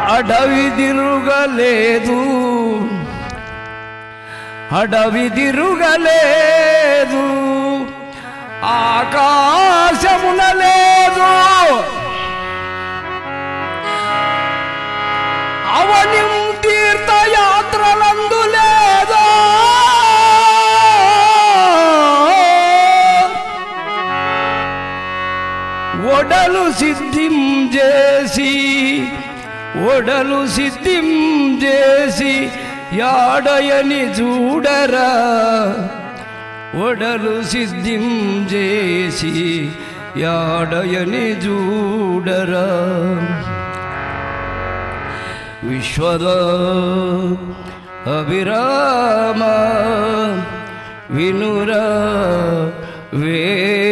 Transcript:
అడవి తిరుగలేదు అడవి తిరుగలేదు ఆకాశమున లేదు అవనిం తీర్థయాత్రలందు లేదు ఒడలు సిద్ధిం చేసి ఒడలు సిద్ధిం చేసి యాడయని చూడరా ఒడలు సిద్ధిం చేసి యాడయని చూడరా విశ్వద అభిరామ వినురా వే